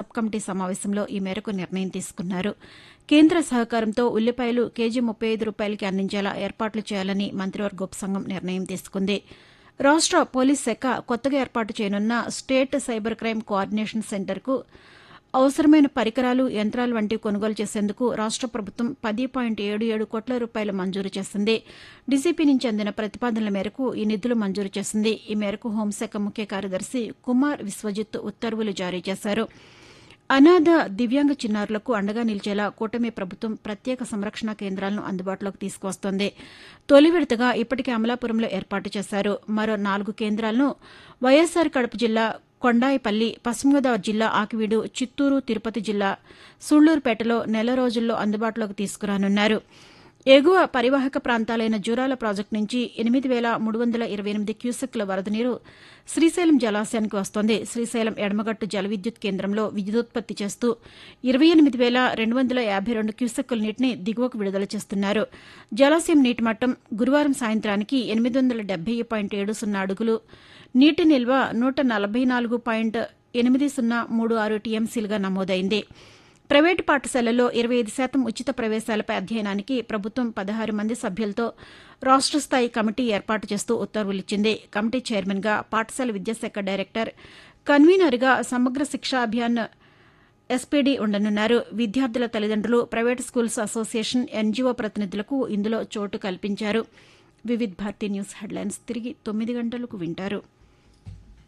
sub committee సమావేశంలో ఈ మేరకు నిర్ణయం తీసుకున్నారు కేంద్ర సహకారంతో ఉల్లిపాయలు కేజీ ముప్పై ఐదు రూపాయలకి అందించేలా ఏర్పాట్లు చేయాలని మంత్రివర్గ ఉపసంఘం నిర్ణయం తీసుకుంది రాష్ట పోలీస్ శాఖ కొత్తగా ఏర్పాటు చేయనున్న స్టేట్ సైబర్ క్రైమ్ కోఆర్డినేషన్ సెంటర్కు అవసరమైన పరికరాలు యంత్రాలు వంటివి కొనుగోలు చేసేందుకు రాష్ట ప్రభుత్వం పది పాయింట్ ఏడు ఏడు కోట్ల రూపాయలు మంజూరు చేసింది డీసీపీ నుంచి అందిన ప్రతిపాదనల మేరకు ఈ నిధులు మంజూరు చేసింది ఈ మేరకు హోంశాఖ ముఖ్య కార్యదర్శి కుమార్ విశ్వజిత్ ఉత్తర్వులు జారీ చేశారు అనాథ దివ్యాంగ చిన్నారులకు అండగా నిలిచేలా కూటమి ప్రభుత్వం ప్రత్యేక సంరక్షణ కేంద్రాలను అందుబాటులోకి తీసుకువస్తోంది తొలి విడతగా ఇప్పటికే అమలాపురంలో ఏర్పాటు చేశారు మరో నాలుగు కేంద్రాలను వైఎస్సార్ కడప జిల్లా కొండాయిపల్లి పశ్చిమగోదావరి జిల్లా ఆకివీడు చిత్తూరు తిరుపతి జిల్లా సూళ్లూరుపేటలో నెల రోజుల్లో అందుబాటులోకి తీసుకురానున్నారు ఎగువ పరివాహక ప్రాంతాలైన జూరాల ప్రాజెక్టు నుంచి ఎనిమిది వేల మూడు వందల ఇరవై ఎనిమిది క్యూసెక్ల వరద నీరు శ్రీశైలం జలాశయానికి వస్తోంది శ్రీశైలం ఎడమగట్టు జల విద్యుత్ కేంద్రంలో విద్యుదుత్పత్తి చేస్తూ ఇరవై ఎనిమిది వేల రెండు వందల యాభై రెండు క్యూసెక్కుల నీటిని దిగువకు విడుదల చేస్తున్నారు జలాశయం నీటి మట్టం గురువారం సాయంత్రానికి ఎనిమిది వందల డెబ్బై పాయింట్ ఏడు సున్నా అడుగులు నీటి నిల్వ నూట నలభై నాలుగు పాయింట్ ఎనిమిది సున్నా మూడు ఆరు టీఎంసీలుగా నమోదైంది ప్రైవేటు పాఠశాలల్లో ఇరవై ఐదు శాతం ఉచిత ప్రవేశాలపై అధ్యయనానికి ప్రభుత్వం పదహారు మంది సభ్యులతో రాష్ట స్థాయి కమిటీ ఏర్పాటు చేస్తూ ఉత్తర్వులిచ్చింది కమిటీ చైర్మన్గా పాఠశాల విద్యాశాఖ డైరెక్టర్ కన్వీనర్గా సమగ్ర శిక్షా అభియాన్ ఎస్పీడీ ఉండనున్నారు విద్యార్థుల తల్లిదండ్రులు ప్రైవేటు స్కూల్స్ అసోసియేషన్ ఎన్జీఓ ప్రతినిధులకు ఇందులో చోటు కల్పించారు వివిధ్ భారతి న్యూస్ హెడ్లైన్స్ తిరిగి తొమ్మిది గంటలకు వింటారు